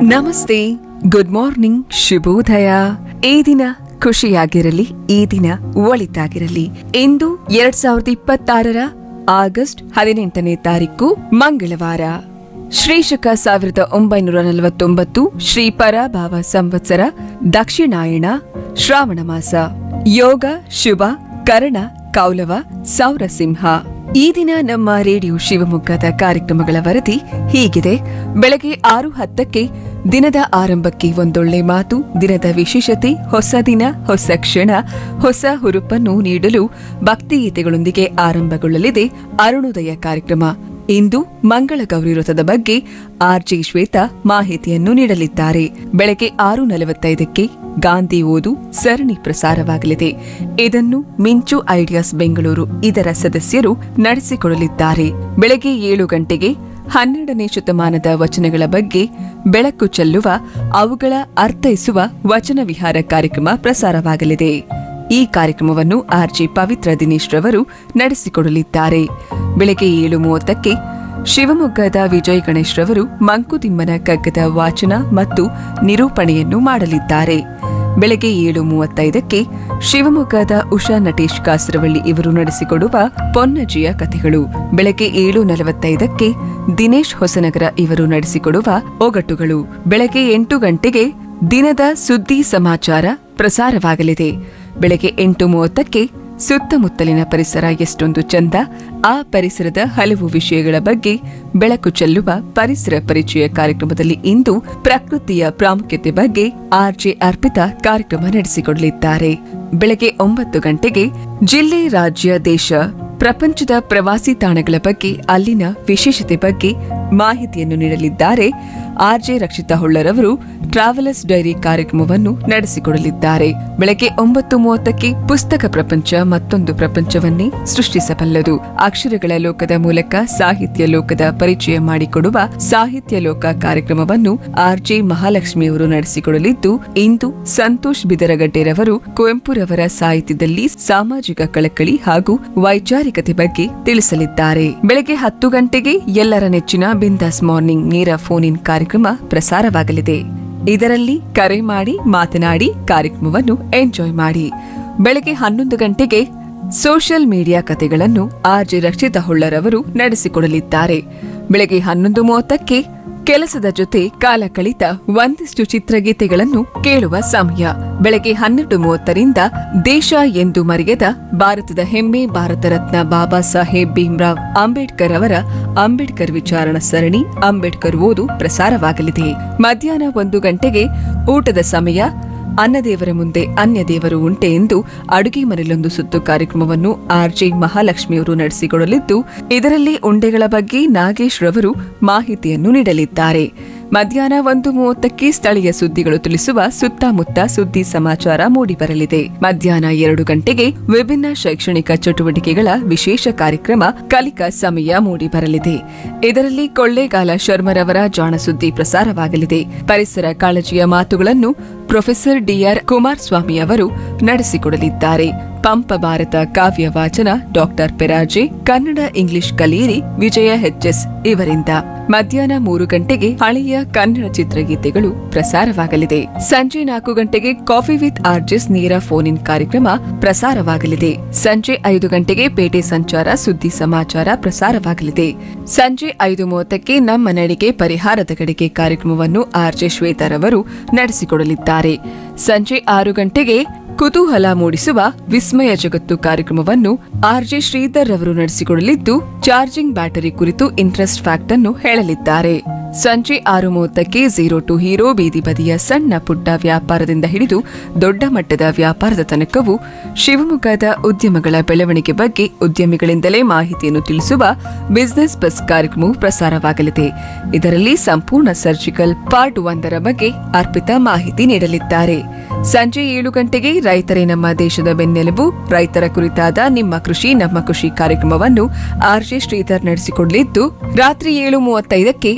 ನಮಸ್ತೆ good morning ಶುಭೋದಯ ಈ ದಿನ ಖುಷಿಯಾಗಿರಲಿ ಈ ದಿನ ಒಳಿತಾಗಿರಲಿ ಇಂದು ಎರಡ್ ಸಾವಿರದ ಇಪ್ಪತ್ತಾರರ ಆಗಸ್ಟ್ ಹದಿನೆಂಟನೇ ತಾರೀಕು ಮಂಗಳವಾರ ಶ್ರೀಶಕ ಸಾವಿರದ ಒಂಬೈನೂರ ನಲವತ್ತೊಂಬತ್ತು ಶ್ರೀ ಪರಾಭಾವ ಸಂವತ್ಸರ ದಕ್ಷಿಣಾಯಣ ಶ್ರಾವಣ ಮಾಸ ಯೋಗ ಶುಭ ಕರ್ಣ ಕೌಲವ ಸೌರಸಿಂಹ ಈ ದಿನ ನಮ್ಮ ರೇಡಿಯೋ ಶಿವಮೊಗ್ಗದ ಕಾರ್ಯಕ್ರಮಗಳ ವರದಿ ಹೀಗಿದೆ ಬೆಳಗ್ಗೆ ಆರು ಹತ್ತಕ್ಕೆ ದಿನದ ಆರಂಭಕ್ಕೆ ಒಂದೊಳ್ಳೆ ಮಾತು ದಿನದ ವಿಶೇಷತೆ ಹೊಸ ದಿನ ಹೊಸ ಕ್ಷಣ ಹೊಸ ಹುರುಪನ್ನು ನೀಡಲು ಭಕ್ತಿಗೀತೆಗಳೊಂದಿಗೆ ಆರಂಭಗೊಳ್ಳಲಿದೆ ಅರುಣೋದಯ ಕಾರ್ಯಕ್ರಮ ಇಂದು ಮಂಗಳ ಗೌರಿ ವ್ರತದ ಬಗ್ಗೆ ಆರ್ಜಿ ಶ್ವೇತಾ ಮಾಹಿತಿಯನ್ನು ನೀಡಲಿದ್ದಾರೆ ಬೆಳಗ್ಗೆ ಆರು ನಲವತ್ತೈದಕ್ಕೆ ಗಾಂಧಿ ಓದು ಸರಣಿ ಪ್ರಸಾರವಾಗಲಿದೆ ಇದನ್ನು ಮಿಂಚು ಐಡಿಯಾಸ್ ಬೆಂಗಳೂರು ಇದರ ಸದಸ್ಯರು ನಡೆಸಿಕೊಡಲಿದ್ದಾರೆ ಬೆಳಗ್ಗೆ ಏಳು ಗಂಟೆಗೆ ಹನ್ನೆರಡನೇ ಶತಮಾನದ ವಚನಗಳ ಬಗ್ಗೆ ಬೆಳಕು ಚೆಲ್ಲುವ ಅವುಗಳ ಅರ್ಥೈಸುವ ವಚನ ವಿಹಾರ ಕಾರ್ಯಕ್ರಮ ಪ್ರಸಾರವಾಗಲಿದೆ ಈ ಕಾರ್ಯಕ್ರಮವನ್ನು ಆರ್ಜಿ ಪವಿತ್ರ ದಿನೇಶ್ ರವರು ನಡೆಸಿಕೊಡಲಿದ್ದಾರೆ ಬೆಳಗ್ಗೆ ಏಳು ಮೂವತ್ತಕ್ಕೆ ಶಿವಮೊಗ್ಗದ ವಿಜಯ್ ಗಣೇಶ್ ರವರು ಮಂಕುತಿಮ್ಮನ ಕಗ್ಗದ ವಾಚನ ಮತ್ತು ನಿರೂಪಣೆಯನ್ನು ಮಾಡಲಿದ್ದಾರೆ ಬೆಳಗ್ಗೆ ಏಳು ಮೂವತ್ತೈದಕ್ಕೆ ಶಿವಮೊಗ್ಗದ ಉಷಾ ನಟೇಶ್ ಕಾಸರವಳ್ಳಿ ಇವರು ನಡೆಸಿಕೊಡುವ ಪೊನ್ನಜಿಯ ಕಥೆಗಳು ಬೆಳಗ್ಗೆ ಏಳು ನಲವತ್ತೈದಕ್ಕೆ ದಿನೇಶ್ ಹೊಸನಗರ ಇವರು ನಡೆಸಿಕೊಡುವ ಒಗಟುಗಳು ಬೆಳಗ್ಗೆ ಎಂಟು ಗಂಟೆಗೆ ದಿನದ ಸುದ್ದಿ ಸಮಾಚಾರ ಪ್ರಸಾರವಾಗಲಿದೆ ಬೆಳಗ್ಗೆ ಎಂಟು ಮೂವತ್ತಕ್ಕೆ ಸುತ್ತಮುತ್ತಲಿನ ಪರಿಸರ ಎಷ್ಟೊಂದು ಚಂದ ಆ ಪರಿಸರದ ಹಲವು ವಿಷಯಗಳ ಬಗ್ಗೆ ಬೆಳಕು ಚೆಲ್ಲುವ ಪರಿಸರ ಪರಿಚಯ ಕಾರ್ಯಕ್ರಮದಲ್ಲಿ ಇಂದು ಪ್ರಕೃತಿಯ ಪ್ರಾಮುಖ್ಯತೆ ಬಗ್ಗೆ ಆರ್ಜೆ ಅರ್ಪಿತಾ ಕಾರ್ಯಕ್ರಮ ನಡೆಸಿಕೊಡಲಿದ್ದಾರೆ ಬೆಳಗ್ಗೆ ಒಂಬತ್ತು ಗಂಟೆಗೆ ಜಿಲ್ಲೆ ರಾಜ್ಯ ದೇಶ ಪ್ರಪಂಚದ ಪ್ರವಾಸಿ ತಾಣಗಳ ಬಗ್ಗೆ ಅಲ್ಲಿನ ವಿಶೇಷತೆ ಬಗ್ಗೆ ಮಾಹಿತಿಯನ್ನು ನೀಡಲಿದ್ದಾರೆ ಆರ್ಜೆ ರಕ್ಷಿತಾ ಹೊಳ್ಳರವರು ಟ್ರಾವೆಲರ್ಸ್ ಡೈರಿ ಕಾರ್ಯಕ್ರಮವನ್ನು ನಡೆಸಿಕೊಡಲಿದ್ದಾರೆ ಬೆಳಗ್ಗೆ ಒಂಬತ್ತು ಮೂವತ್ತಕ್ಕೆ ಪುಸ್ತಕ ಪ್ರಪಂಚ ಮತ್ತೊಂದು ಪ್ರಪಂಚವನ್ನೇ ಸೃಷ್ಟಿಸಬಲ್ಲದು ಅಕ್ಷರಗಳ ಲೋಕದ ಮೂಲಕ ಸಾಹಿತ್ಯ ಲೋಕದ ಪರಿಚಯ ಮಾಡಿಕೊಡುವ ಸಾಹಿತ್ಯ ಲೋಕ ಕಾರ್ಯಕ್ರಮವನ್ನು ಆರ್ಜೆ ಮಹಾಲಕ್ಷ್ಮಿಯವರು ನಡೆಸಿಕೊಡಲಿದ್ದು ಇಂದು ಸಂತೋಷ್ ಬಿದರಗಡ್ಡೆರವರು ಕುವೆಂಪುರವರ ಸಾಹಿತ್ಯದಲ್ಲಿ ಸಾಮಾಜಿಕ ಕಳಕಳಿ ಹಾಗೂ ವೈಚಾರಿಕತೆ ಬಗ್ಗೆ ತಿಳಿಸಲಿದ್ದಾರೆ ಬೆಳಗ್ಗೆ ಹತ್ತು ಗಂಟೆಗೆ ಎಲ್ಲರ ನೆಚ್ಚಿನ ಬಿಂದಾಸ್ ಮಾರ್ನಿಂಗ್ ನೇರ ಫೋನ್ ಇನ್ ಕಾರ್ಯಕ್ರಮ ಪ್ರಸಾರವಾಗಲಿದೆ ಇದರಲ್ಲಿ ಕರೆ ಮಾಡಿ ಮಾತನಾಡಿ ಕಾರ್ಯಕ್ರಮವನ್ನು ಎಂಜಾಯ್ ಮಾಡಿ ಬೆಳಗ್ಗೆ ಹನ್ನೊಂದು ಗಂಟೆಗೆ ಸೋಷಿಯಲ್ ಮೀಡಿಯಾ ಕಥೆಗಳನ್ನು ಆರ್ಜೆ ರಕ್ಷಿತಾ ಹೊಳ್ಳರವರು ನಡೆಸಿಕೊಡಲಿದ್ದಾರೆ ಬೆಳಗ್ಗೆ ಹನ್ನೊಂದು ಮೂವತ್ತಕ್ಕೆ ಕೆಲಸದ ಜೊತೆ ಕಾಲ ಕಳಿತ ಒಂದಿಷ್ಟು ಚಿತ್ರಗೀತೆಗಳನ್ನು ಕೇಳುವ ಸಮಯ ಬೆಳಗ್ಗೆ ಹನ್ನೆರಡು ಮೂವತ್ತರಿಂದ ದೇಶ ಎಂದು ಮರೆಯದ ಭಾರತದ ಹೆಮ್ಮೆ ಭಾರತ ರತ್ನ ಬಾಬಾ ಸಾಹೇಬ್ ಭೀಮ್ರಾವ್ ಅಂಬೇಡ್ಕರ್ ಅವರ ಅಂಬೇಡ್ಕರ್ ವಿಚಾರಣ ಸರಣಿ ಅಂಬೇಡ್ಕರ್ ಓದು ಪ್ರಸಾರವಾಗಲಿದೆ ಮಧ್ಯಾಹ್ನ ಒಂದು ಗಂಟೆಗೆ ಊಟದ ಸಮಯ ಅನ್ನದೇವರ ಮುಂದೆ ಅನ್ಯ ದೇವರು ಉಂಟೆ ಎಂದು ಅಡುಗೆ ಮನೆಯಲ್ಲೊಂದು ಸುತ್ತು ಕಾರ್ಯಕ್ರಮವನ್ನು ಆರ್ಜೆ ಮಹಾಲಕ್ಷ್ಮಿಯವರು ನಡೆಸಿಕೊಡಲಿದ್ದು ಇದರಲ್ಲಿ ಉಂಡೆಗಳ ಬಗ್ಗೆ ನಾಗೇಶ್ ರವರು ಮಾಹಿತಿಯನ್ನು ನೀಡಲಿದ್ದಾರೆ ಮಧ್ಯಾಹ್ನ ಒಂದು ಮೂವತ್ತಕ್ಕೆ ಸ್ಥಳೀಯ ಸುದ್ದಿಗಳು ತಿಳಿಸುವ ಸುತ್ತಮುತ್ತ ಸುದ್ದಿ ಸಮಾಚಾರ ಮೂಡಿಬರಲಿದೆ ಮಧ್ಯಾಹ್ನ ಎರಡು ಗಂಟೆಗೆ ವಿಭಿನ್ನ ಶೈಕ್ಷಣಿಕ ಚಟುವಟಿಕೆಗಳ ವಿಶೇಷ ಕಾರ್ಯಕ್ರಮ ಕಲಿಕಾ ಸಮಯ ಮೂಡಿಬರಲಿದೆ ಇದರಲ್ಲಿ ಕೊಳ್ಳೇಗಾಲ ಶರ್ಮರವರ ಜಾಣ ಸುದ್ದಿ ಪ್ರಸಾರವಾಗಲಿದೆ ಪರಿಸರ ಕಾಳಜಿಯ ಮಾತುಗಳನ್ನು ಪ್ರೊಫೆಸರ್ ಡಿಆರ್ ಕುಮಾರಸ್ವಾಮಿ ಅವರು ನಡೆಸಿಕೊಡಲಿದ್ದಾರೆ ಪಂಪ ಭಾರತ ಕಾವ್ಯ ವಾಚನ ಡಾಕ್ಟರ್ ಪೆರಾಜೆ ಕನ್ನಡ ಇಂಗ್ಲಿಷ್ ಕಲಿಯಿರಿ ವಿಜಯ ಎಚ್ಎಸ್ ಇವರಿಂದ ಮಧ್ಯಾಹ್ನ ಮೂರು ಗಂಟೆಗೆ ಹಳೆಯ ಕನ್ನಡ ಚಿತ್ರಗೀತೆಗಳು ಪ್ರಸಾರವಾಗಲಿದೆ ಸಂಜೆ ನಾಲ್ಕು ಗಂಟೆಗೆ ಕಾಫಿ ವಿತ್ ಆರ್ಜೆಸ್ ನೇರ ಫೋನ್ ಇನ್ ಕಾರ್ಯಕ್ರಮ ಪ್ರಸಾರವಾಗಲಿದೆ ಸಂಜೆ ಐದು ಗಂಟೆಗೆ ಪೇಟೆ ಸಂಚಾರ ಸುದ್ದಿ ಸಮಾಚಾರ ಪ್ರಸಾರವಾಗಲಿದೆ ಸಂಜೆ ಐದು ಮೂವತ್ತಕ್ಕೆ ನಮ್ಮ ನಡಿಗೆ ಪರಿಹಾರದ ಕಡೆಗೆ ಕಾರ್ಯಕ್ರಮವನ್ನು ಆರ್ಜೆ ಶ್ವೇತಾರವರು ನಡೆಸಿಕೊಡಲಿದ್ದಾರೆ ಸಂಜೆ ಆರು ಗಂಟೆಗೆ ಕುತೂಹಲ ಮೂಡಿಸುವ ವಿಸ್ಮಯ ಜಗತ್ತು ಕಾರ್ಯಕ್ರಮವನ್ನು ಆರ್ಜೆ ಶ್ರೀಧರ್ ರವರು ನಡೆಸಿಕೊಡಲಿದ್ದು ಚಾರ್ಜಿಂಗ್ ಬ್ಯಾಟರಿ ಕುರಿತು ಇಂಟ್ರೆಸ್ಟ್ ಫ್ಯಾಕ್ಟ್ ಅನ್ನು ಹೇಳಲಿದ್ದಾರೆ ಸಂಜೆ ಆರು ಮೂವತ್ತಕ್ಕೆ ಝೀರೋ ಟು ಹೀರೋ ಬೀದಿ ಬದಿಯ ಸಣ್ಣ ಪುಟ್ಟ ವ್ಯಾಪಾರದಿಂದ ಹಿಡಿದು ದೊಡ್ಡ ಮಟ್ಟದ ವ್ಯಾಪಾರದ ತನಕವೂ ಶಿವಮೊಗ್ಗದ ಉದ್ಯಮಗಳ ಬೆಳವಣಿಗೆ ಬಗ್ಗೆ ಉದ್ಯಮಿಗಳಿಂದಲೇ ಮಾಹಿತಿಯನ್ನು ತಿಳಿಸುವ ಬಿಸಿನೆಸ್ ಬಸ್ ಕಾರ್ಯಕ್ರಮವು ಪ್ರಸಾರವಾಗಲಿದೆ ಇದರಲ್ಲಿ ಸಂಪೂರ್ಣ ಸರ್ಜಿಕಲ್ ಪಾರ್ಟ್ ಒಂದರ ಬಗ್ಗೆ ಅರ್ಪಿತಾ ಮಾಹಿತಿ ನೀಡಲಿದ್ದಾರೆ ಸಂಜೆ ಏಳು ಗಂಟೆಗೆ ರೈತರೇ ನಮ್ಮ ದೇಶದ ಬೆನ್ನೆಲುಬು ರೈತರ ಕುರಿತಾದ ನಿಮ್ಮ ಕೃಷಿ ನಮ್ಮ ಕೃಷಿ ಕಾರ್ಯಕ್ರಮವನ್ನು ಆರ್ಜೆ ಶ್ರೀಧರ್ ನಡೆಸಿಕೊಡಲಿದ್ದು ರಾತ್ರಿ ಏಳು ಮೂವತ್ತೈದಕ್ಕೆ ಆವಿಷ್ಕಾರ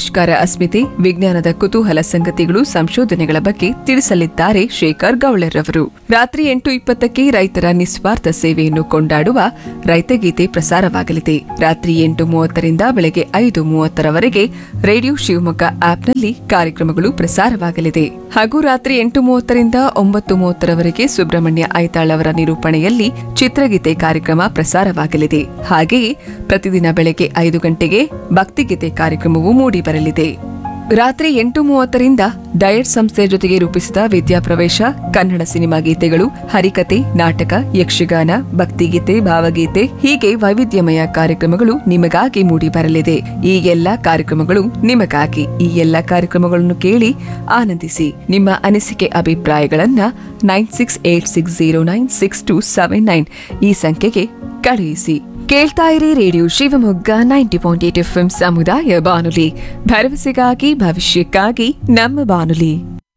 ಆವಿಷ್ಕಾರ ಅಸ್ಮಿತೆ ವಿಜ್ಞಾನದ ಕುತೂಹಲ ಸಂಗತಿಗಳು ಸಂಶೋಧನೆಗಳ ಬಗ್ಗೆ ತಿಳಿಸಲಿದ್ದಾರೆ ಶೇಖರ್ ಗೌಳರ್ ಅವರು ರಾತ್ರಿ ಎಂಟು ಇಪ್ಪತ್ತಕ್ಕೆ ರೈತರ ನಿಸ್ವಾರ್ಥ ಸೇವೆಯನ್ನು ಕೊಂಡಾಡುವ ರೈತಗೀತೆ ಪ್ರಸಾರವಾಗಲಿದೆ ರಾತ್ರಿ ಎಂಟು ಮೂವತ್ತರಿಂದ ಬೆಳಗ್ಗೆ ಐದು ಮೂವತ್ತರವರೆಗೆ ರೇಡಿಯೋ ಶಿವಮೊಗ್ಗ ಆಪ್ನಲ್ಲಿ ಕಾರ್ಯಕ್ರಮಗಳು ಪ್ರಸಾರವಾಗಲಿದೆ ಹಾಗೂ ರಾತ್ರಿ ಎಂಟು ಮೂವತ್ತರಿಂದ ಒಂಬತ್ತು ಮೂವತ್ತರವರೆಗೆ ಸುಬ್ರಹ್ಮಣ್ಯ ಐತಾಳ್ ಅವರ ನಿರೂಪಣೆಯಲ್ಲಿ ಚಿತ್ರಗೀತೆ ಕಾರ್ಯಕ್ರಮ ಪ್ರಸಾರವಾಗಲಿದೆ ಹಾಗೆಯೇ ಪ್ರತಿದಿನ ಬೆಳಗ್ಗೆ ಐದು ಗಂಟೆಗೆ ಭಕ್ತಿಗೀತೆ ಕಾರ್ಯಕ್ರಮವು ಮೂಡಿಬರಲಿದೆ ರಾತ್ರಿ ಎಂಟು ಮೂವತ್ತರಿಂದ ಡಯಟ್ ಸಂಸ್ಥೆ ಜೊತೆಗೆ ರೂಪಿಸಿದ ವಿದ್ಯಾಪ್ರವೇಶ ಕನ್ನಡ ಸಿನಿಮಾ ಗೀತೆಗಳು ಹರಿಕತೆ ನಾಟಕ ಯಕ್ಷಗಾನ ಭಕ್ತಿಗೀತೆ ಭಾವಗೀತೆ ಹೀಗೆ ವೈವಿಧ್ಯಮಯ ಕಾರ್ಯಕ್ರಮಗಳು ನಿಮಗಾಗಿ ಮೂಡಿಬರಲಿದೆ ಈ ಎಲ್ಲಾ ಕಾರ್ಯಕ್ರಮಗಳು ನಿಮಗಾಗಿ ಈ ಎಲ್ಲಾ ಕಾರ್ಯಕ್ರಮಗಳನ್ನು ಕೇಳಿ ಆನಂದಿಸಿ ನಿಮ್ಮ ಅನಿಸಿಕೆ ಅಭಿಪ್ರಾಯಗಳನ್ನ nine six eight six zero nine six two seven nine ಈ ಸಂಖ್ಯೆಗೆ ಕಳುಹಿಸಿ ಕೇಳ್ತಾ ಇರಿ radio Shivamogga ninety point eight F ಸಮುದಾಯ ಬಾನುಲಿ ಭರವಸೆಗಾಗಿ ಭವಿಷ್ಯಕ್ಕಾಗಿ ನಮ್ಮ ಬಾನುಲಿ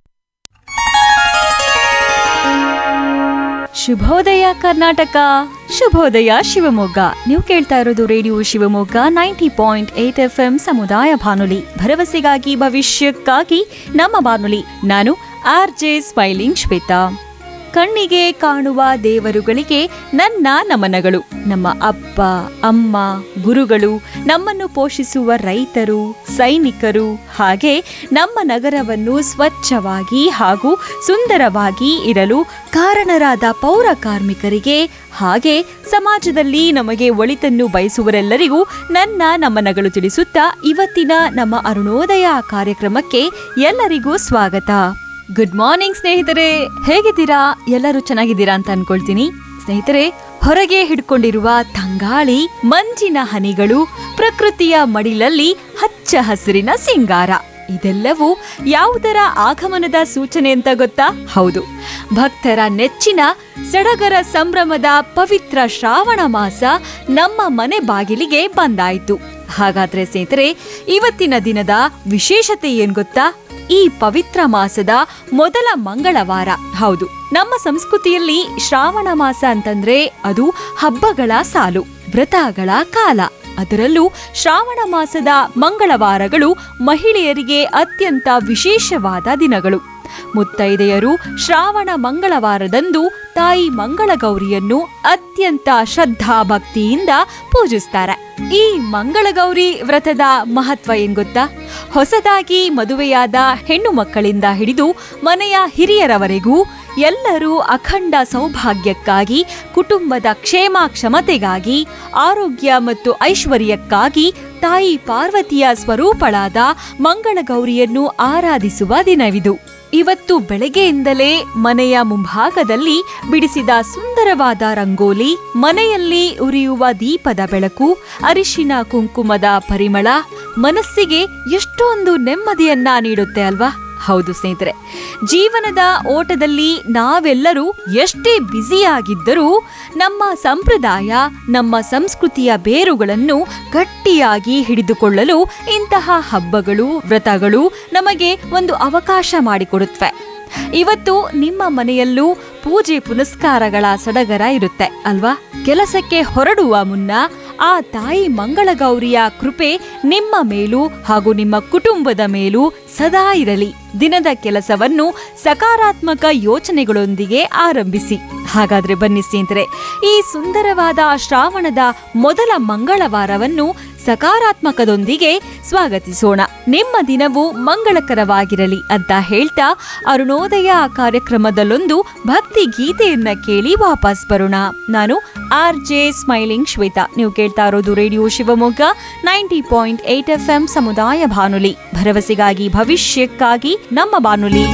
ಶುಭೋದಯ ಕರ್ನಾಟಕ ಶುಭೋದಯ ಶಿವಮೊಗ್ಗ ನೀವು ಕೇಳ್ತಾ ಇರೋದು radio Shivamogga ninety point eight F M ಸಮುದಾಯ ಬಾನುಲಿ ಭರವಸೆಗಾಗಿ ಭವಿಷ್ಯಕ್ಕಾಗಿ ನಮ್ಮ ಬಾನುಲಿ ನಾನು ಆರ್ ಜೆ ಸ್ಮೈಲಿಂಗ್ ಶ್ವೇತಾ ಕಣ್ಣಿಗೆ ಕಾಣುವ ದೇವರುಗಳಿಗೆ ನನ್ನ ನಮನಗಳು ನಮ್ಮ ಅಪ್ಪ ಅಮ್ಮ ಗುರುಗಳು ನಮ್ಮನ್ನು ಪೋಷಿಸುವ ರೈತರು ಸೈನಿಕರು ಹಾಗೆ ನಮ್ಮ ನಗರವನ್ನು ಸ್ವಚ್ಛವಾಗಿ ಹಾಗೂ ಸುಂದರವಾಗಿ ಇರಲು ಕಾರಣರಾದ ಪೌರ ಕಾರ್ಮಿಕರಿಗೆ ಹಾಗೆ ಸಮಾಜದಲ್ಲಿ ನಮಗೆ ಒಳಿತನ್ನು ಬಯಸುವರೆಲ್ಲರಿಗೂ ನನ್ನ ನಮನಗಳು ತಿಳಿಸುತ್ತಾ ಇವತ್ತಿನ ನಮ್ಮ ಅರುಣೋದಯ ಕಾರ್ಯಕ್ರಮಕ್ಕೆ ಎಲ್ಲರಿಗೂ ಸ್ವಾಗತ ಗುಡ್ ಮಾರ್ನಿಂಗ್ ಸ್ನೇಹಿತರೆ ಹೇಗಿದ್ದೀರಾ ಎಲ್ಲರೂ ಚೆನ್ನಾಗಿದ್ದೀರಾ ಅಂತ ಅನ್ಕೊಳ್ತೀನಿ ಸ್ನೇಹಿತರೆ ಹೊರಗೆ ಹಿಡ್ಕೊಂಡಿರುವ ತಂಗಾಳಿ ಮಂಜಿನ ಹನಿಗಳು ಪ್ರಕೃತಿಯ ಮಡಿಲಲ್ಲಿ ಹಚ್ಚ ಹಸಿರಿನ ಸಿಂಗಾರ ಇದೆಲ್ಲವೂ ಯಾವುದರ ಆಗಮನದ ಸೂಚನೆ ಅಂತ ಗೊತ್ತಾ ಹೌದು ಭಕ್ತರ ನೆಚ್ಚಿನ ಸಡಗರ ಸಂಭ್ರಮದ ಪವಿತ್ರ ಶ್ರಾವಣ ಮಾಸ ನಮ್ಮ ಮನೆ ಬಾಗಿಲಿಗೆ ಬಂದಾಯಿತು ಹಾಗಾದ್ರೆ ಸ್ನೇಹಿತರೆ ಇವತ್ತಿನ ದಿನದ ವಿಶೇಷತೆ ಏನ್ ಗೊತ್ತಾ ಈ ಪವಿತ್ರ ಮಾಸದ ಮೊದಲ ಮಂಗಳವಾರ ಹೌದು ನಮ್ಮ ಸಂಸ್ಕೃತಿಯಲ್ಲಿ ಶ್ರಾವಣ ಮಾಸ ಅಂತಂದ್ರೆ ಅದು ಹಬ್ಬಗಳ ಸಾಲು ವ್ರತಗಳ ಕಾಲ ಅದರಲ್ಲೂ ಶ್ರಾವಣ ಮಾಸದ ಮಂಗಳವಾರಗಳು ಮಹಿಳೆಯರಿಗೆ ಅತ್ಯಂತ ವಿಶೇಷವಾದ ದಿನಗಳು ಮುತ್ತೈದೆಯರು ಶ್ರಾವಣ ಮಂಗಳವಾರದಂದು ತಾಯಿ ಮಂಗಳಗೌರಿಯನ್ನು ಅತ್ಯಂತ ಶ್ರದ್ಧಾ ಭಕ್ತಿಯಿಂದ ಪೂಜಿಸ್ತಾರೆ ಈ ಮಂಗಳಗೌರಿ ವ್ರತದ ಮಹತ್ವ ಏನ್ ಗೊತ್ತಾ ಹೊಸದಾಗಿ ಮದುವೆಯಾದ ಹೆಣ್ಣು ಮಕ್ಕಳಿಂದ ಹಿಡಿದು ಮನೆಯ ಹಿರಿಯರವರೆಗೂ ಎಲ್ಲರೂ ಅಖಂಡ ಸೌಭಾಗ್ಯಕ್ಕಾಗಿ ಕುಟುಂಬದ ಕ್ಷೇಮ ಕ್ಷಮತೆಗಾಗಿ ಆರೋಗ್ಯ ಮತ್ತು ಐಶ್ವರ್ಯಕ್ಕಾಗಿ ತಾಯಿ ಪಾರ್ವತಿಯ ಸ್ವರೂಪಳಾದ ಮಂಗಳಗೌರಿಯನ್ನು ಆರಾಧಿಸುವ ದಿನವಿದು ಇವತ್ತು ಬೆಳಗ್ಗೆಯಿಂದಲೇ ಮನೆಯ ಮುಂಭಾಗದಲ್ಲಿ ಬಿಡಿಸಿದ ಸುಂದರವಾದ ರಂಗೋಲಿ ಮನೆಯಲ್ಲಿ ಉರಿಯುವ ದೀಪದ ಬೆಳಕು ಅರಿಶಿನ ಕುಂಕುಮದ ಪರಿಮಳ ಮನಸ್ಸಿಗೆ ಎಷ್ಟೊಂದು ನೆಮ್ಮದಿಯನ್ನ ನೀಡುತ್ತೆ ಅಲ್ವಾ ಹೌದು ಸ್ನೇಹಿತರೆ ಜೀವನದ ಓಟದಲ್ಲಿ ನಾವೆಲ್ಲರೂ ಎಷ್ಟೇ ಬ್ಯುಸಿಯಾಗಿದ್ದರೂ ನಮ್ಮ ಸಂಪ್ರದಾಯ ನಮ್ಮ ಸಂಸ್ಕೃತಿಯ ಬೇರುಗಳನ್ನು ಗಟ್ಟಿಯಾಗಿ ಹಿಡಿದುಕೊಳ್ಳಲು ಇಂತಹ ಹಬ್ಬಗಳು ವ್ರತಗಳು ನಮಗೆ ಒಂದು ಅವಕಾಶ ಮಾಡಿಕೊಡುತ್ತವೆ ಇವತ್ತು ನಿಮ್ಮ ಮನೆಯಲ್ಲೂ ಪೂಜೆ ಪುನಸ್ಕಾರಗಳ ಸಡಗರ ಇರುತ್ತೆ ಅಲ್ವಾ ಕೆಲಸಕ್ಕೆ ಹೊರಡುವ ಮುನ್ನ ಆ ತಾಯಿ ಮಂಗಳಗೌರಿಯ ಕೃಪೆ ನಿಮ್ಮ ಮೇಲೂ ಹಾಗೂ ನಿಮ್ಮ ಕುಟುಂಬದ ಮೇಲೂ ಸದಾ ಇರಲಿ ದಿನದ ಕೆಲಸವನ್ನು ಸಕಾರಾತ್ಮಕ ಯೋಚನೆಗಳೊಂದಿಗೆ ಆರಂಭಿಸಿ ಹಾಗಾದ್ರೆ ಬನ್ನಿ ಸ್ನೇಹಿತರೆ ಈ ಸುಂದರವಾದ ಶ್ರಾವಣದ ಮೊದಲ ಮಂಗಳವಾರವನ್ನು ಸಕಾರಾತ್ಮಕದೊಂದಿಗೆ ಸ್ವಾಗತಿಸೋಣ ನಿಮ್ಮ ದಿನವು ಮಂಗಳಕರವಾಗಿರಲಿ ಅಂತ ಹೇಳ್ತಾ ಅರುಣೋದಯ ಕಾರ್ಯಕ್ರಮದಲ್ಲೊಂದು ಭಕ್ತಿ ಗೀತೆಯನ್ನ ಕೇಳಿ ವಾಪಸ್ ಬರೋಣ ನಾನು ಆರ್ ಜೆ ಸ್ಮೈಲಿಂಗ್ ಶ್ವೇತಾ ನೀವು ಕೇಳ್ತಾ ಇರೋದು radio Shivamogga ninety point eight F M ಸಮುದಾಯ ಬಾನುಲಿ ಭರವಸೆಗಾಗಿ ಭವಿಷ್ಯಕ್ಕಾಗಿ ನಮ್ಮ ಬಾನುಲಿ